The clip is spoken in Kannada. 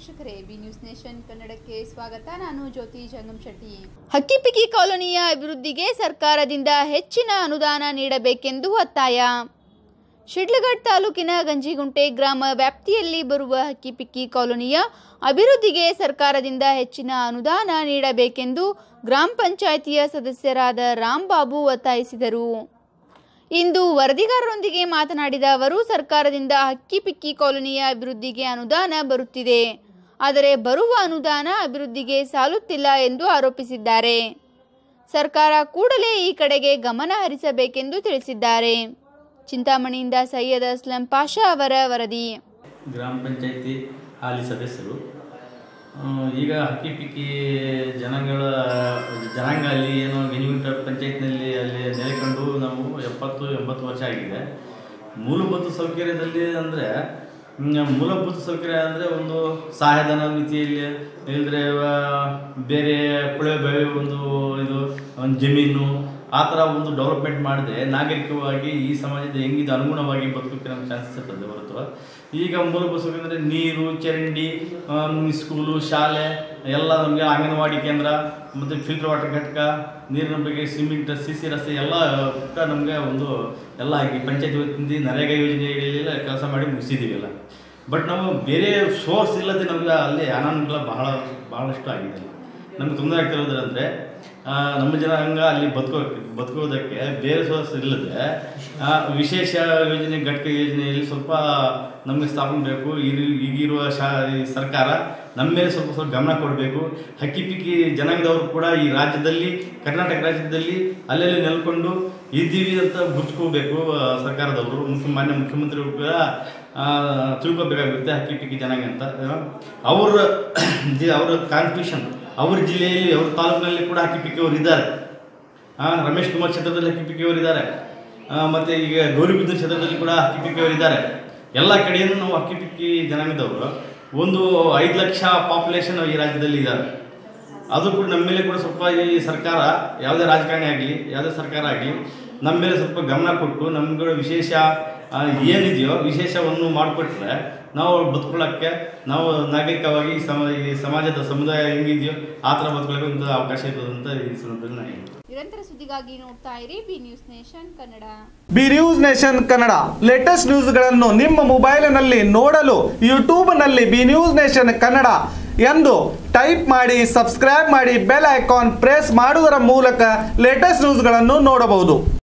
ವೀಕ್ಷಕರೇ ಬಿ ನ್ಯೂಸ್ ನೇಷನ್ ಕನ್ನಡಕ್ಕೆ ಸ್ವಾಗತ ನಾನು ಜ್ಯೋತಿ ಜಂಗಮ್ ಶೆಟ್ಟಿ ಹಕ್ಕಿಪಿಕ್ಕಿ ಕಾಲೋನಿಯ ಅಭಿವೃದ್ಧಿಗೆ ಸರ್ಕಾರದಿಂದ ಹೆಚ್ಚಿನ ಅನುದಾನ ನೀಡಬೇಕೆಂದು ಒತ್ತಾಯ ಶಿಡ್ಲಘಟ್ಟ ತಾಲೂಕಿನ ಗಂಜಿಗುಂಟೆ ಗ್ರಾಮ ವ್ಯಾಪ್ತಿಯಲ್ಲಿ ಬರುವ ಹಕ್ಕಿಪಿಕ್ಕಿ ಕಾಲೋನಿಯ ಅಭಿವೃದ್ಧಿಗೆ ಸರ್ಕಾರದಿಂದ ಹೆಚ್ಚಿನ ಅನುದಾನ ನೀಡಬೇಕೆಂದು ಗ್ರಾಮ ಪಂಚಾಯಿತಿಯ ಸದಸ್ಯರಾದ ರಾಂಬಾಬು ಒತ್ತಾಯಿಸಿದರು ಇಂದು ವರದಿಗಾರರೊಂದಿಗೆ ಮಾತನಾಡಿದ ಅವರು ಸರ್ಕಾರದಿಂದ ಹಕ್ಕಿಪಿಕ್ಕಿ ಕಾಲೋನಿಯ ಅಭಿವೃದ್ಧಿಗೆ ಅನುದಾನ ಬರುತ್ತಿದೆ ಆದರೆ ಬರುವ ಅನುದಾನ ಅಭಿವೃದ್ಧಿಗೆ ಸಾಲುತ್ತಿಲ್ಲ ಎಂದು ಆರೋಪಿಸಿದ್ದಾರೆ ಸರ್ಕಾರ ಕೂಡಲೇ ಈ ಕಡೆಗೆ ಗಮನ ಹರಿಸಬೇಕೆಂದು ತಿಳಿಸಿದ್ದಾರೆ ಚಿಂತಾಮಣಿಯಿಂದ ಸೈಯದ್ ಅಸ್ಲಂ ಪಾಷಾ ಅವರ ವರದಿ ಗ್ರಾಮ ಪಂಚಾಯತಿ ಹಾಲಿ ಸದಸ್ಯರು ಆ, ಈಗ ಹಕ್ಕಿ ಪಿಕ್ಕಿ ಜನಗಳ ಜನಾಂಗ ಅಲ್ಲಿ ಏನೋ ಗೆನಿಮಿಟ ಪಂಚಾಯತ್ನಲ್ಲಿ ಅಲ್ಲಿ ನೆಲೆಕೊಂಡು ನಾವು ಎಪ್ಪತ್ತು ಎಂಬತ್ತು ವರ್ಷ ಆಗಿದೆ ಮೂಲಭೂತ ಸೌಕರ್ಯದಲ್ಲಿ ಅಂದರೆ ಮೂಲಭೂತ ಸೌಕರ್ಯ ಅಂದರೆ ಒಂದು ಸಹಾಯಧನ ಮಿತಿಯಲ್ಲಿ ಇಲ್ಲದ್ರೆ ಬೇರೆ ಕೊಳವೆ ಬಾವಿ ಒಂದು ಇದು ಒಂದು ಜಮೀನು ಆ ಥರ ಒಂದು ಡೆವಲಪ್ಮೆಂಟ್ ಮಾಡದೆ ನಾಗರಿಕವಾಗಿ ಈ ಸಮಾಜದ ಹೆಂಗಿದೆ ಅನುಗುಣವಾಗಿ ಬದುಕೋಕ್ಕೆ ನಮ್ಗೆ ಚಾನ್ಸಸ್ ಇರ್ತದೆ ಹೊರತು ಈಗ ಮೂಲಭೂತ ಸೌಕರ್ಯ ಅಂದರೆ ನೀರು ಚರಂಡಿ ಆಮ್, ಸ್ಕೂಲು ಶಾಲೆ ಎಲ್ಲ ನಮಗೆ ಅಂಗನವಾಡಿ ಕೇಂದ್ರ ಮತ್ತು ಫಿಲ್ಟರ್ ವಾಟರ್ ಘಟಕ ನೀರಿನ ಬಗ್ಗೆ ಸಿಮೆಂಟ್ ಸಿ ಸಿ ರಸ್ತೆ ಎಲ್ಲ ಕೂಡ ನಮಗೆ ಒಂದು ಎಲ್ಲ ಈ ಪಂಚಾಯತ್ ವತಿಯಿಂದ ನರೇಗಾ ಯೋಜನೆಗಳೆಲ್ಲ ಕೆಲಸ ಮಾಡಿ ಮುಗಿಸಿದ್ದೀವಿ ಎಲ್ಲ ಬಟ್ ನಾವು ಬೇರೆ ಸೋರ್ಸ್ ಇಲ್ಲದೆ ನಮಗೆ ಅಲ್ಲಿ ಅನಾನುಕೂಲ ಬಹಳ ಬಹಳಷ್ಟು ಆಗಿದೆ ನಮ್ಗೆ ತೊಂದರೆ ಆಗ್ತಿರೋದಂದ್ರೆ ಆ, ನಮ್ಮ ಜನಾಂಗ ಅಲ್ಲಿ ಬದುಕೋ ಬದುಕೋದಕ್ಕೆ ಬೇರೆ ಸೋರ್ಸ್ ಇಲ್ಲದೆ ಆ, ವಿಶೇಷ ಯೋಜನೆ ಘಟಕ ಯೋಜನೆಯಲ್ಲಿ ಸ್ವಲ್ಪ ನಮಗೆ ಸ್ಥಾಪನೆ ಬೇಕು ಇದು ಈಗಿರುವ ಶಾ ಈ ಸರ್ಕಾರ ನಮ್ಮ ಮೇಲೆ ಸ್ವಲ್ಪ ಸ್ವಲ್ಪ ಗಮನ ಕೊಡಬೇಕು ಹಕ್ಕಿ ಪಿಕ್ಕಿ ಜನಾಂಗದವರು ಕೂಡ ಈ ರಾಜ್ಯದಲ್ಲಿ ಕರ್ನಾಟಕ ರಾಜ್ಯದಲ್ಲಿ ಅಲ್ಲೆಲ್ಲಿ ನೆಲ್ಕೊಂಡು ಇದ್ದೀವಿ ಅಂತ ಗುರ್ಸ್ಕೋಬೇಕು ಆ, ಸರ್ಕಾರದವರು ಮುಖ್ಯ ಮಾನ್ಯ ಮುಖ್ಯಮಂತ್ರಿಗಳು ಕೂಡ ಆ, ತಿಳ್ಕೊಬೇಕಾಗುತ್ತೆ ಹಕ್ಕಿ ಪಿಕ್ಕಿ ಜನಾಂಗ ಅಂತ ಅವ್ರ ಜಿ- ಅವ್ರ ಕಾನ್ಸ್ಟಿಟ್ಯೂಷನ್ ಅವ್ರ ಜಿಲ್ಲೆಯಲ್ಲಿ ಅವ್ರ ತಾಲೂಕಿನಲ್ಲಿ ಕೂಡ ಹಕ್ಕಿ ಪಿಕ್ಕಿಯವರು ಇದ್ದಾರೆ ಆ, ರಮೇಶ್ ಕುಮಾರ್ ಕ್ಷೇತ್ರದಲ್ಲಿ ಹಕ್ಕಿ ಪಿಕ್ಕಿಯವರು ಇದ್ದಾರೆ ಆ, ಮತ್ತೆ ಈಗ ಗೌರಿಬಿದೂರು ಕ್ಷೇತ್ರದಲ್ಲಿ ಕೂಡ ಹಕ್ಕಿ ಪಿಕ್ಕಿಯವರು ಇದ್ದಾರೆ ಎಲ್ಲ ಕಡೆಯಿಂದ ನಾವು ಹಕ್ಕಿ ಪಿಕ್ಕಿ ಜನಾಂಗದವರು ಒಂದು ಐದು ಲಕ್ಷ ಪಾಪ್ಯುಲೇಷನ್ ಈ ರಾಜ್ಯದಲ್ಲಿ ಇದ್ದಾರೆ ಅದು ಕೂಡ ನಮ್ಮ ಮೇಲೆ ಕೂಡ ಸ್ವಲ್ಪ ಈ ಸರ್ಕಾರ ಯಾವುದೇ ರಾಜಕಾರಣಿ ಆಗಲಿ ಯಾವುದೇ ಸರ್ಕಾರ ಆಗಲಿ ನಮ್ಮ ಮೇಲೆ ಸ್ವಲ್ಪ ಗಮನ ಕೊಟ್ಟು ನಮ್ಗಳ ವಿಶೇಷ ಆ, ಏನಿದೆಯೋ ವಿಶೇಷವನ್ನು ಮಾಡಿಕೊಟ್ರೆ ನಾವು ಬದುಕೊಳ್ಳೋಕ್ಕೆ ನಾವು ನಾಗರಿಕವಾಗಿ ಈ ಸಮ ಈ ಸಮಾಜದ ಸಮುದಾಯ ಹೆಂಗಿದೆಯೋ ಆ ಥರ ಬದುಕೊಳ್ಳೋಕೆ ಒಂದು ಅವಕಾಶ ಇರ್ತದೆ ಅಂತ ಈ ಸಂದರ್ಭದಲ್ಲಿ ನಾನು ಹೇಳ್ತೀನಿ. ನಿರಂತರ ಸುದ್ದಿಗಾಗಿ ನೋಡ್ತಾ ಇರಿ B news nation Kannada B news nation Kannada latest ನ್ಯೂಸ್ಗಳನ್ನು ನಿಮ್ಮ ಮೊಬೈಲಿನಲ್ಲಿ ನೋಡಲು ಯೂಟ್ಯೂಬ್ನಲ್ಲಿ ಬಿ ನ್ಯೂಸ್ ನೇಷನ್ ಕನ್ನಡ ಎಂದು ಟೈಪ್ ಮಾಡಿ ಸಬ್ಸ್ಕ್ರೈಬ್ ಮಾಡಿ ಬೆಲ್ ಐಕಾನ್ ಪ್ರೆಸ್ ಮಾಡುವುದರ ಮೂಲಕ ಲೇಟೆಸ್ಟ್ ನ್ಯೂಸ್ಗಳನ್ನು ನೋಡಬಹುದು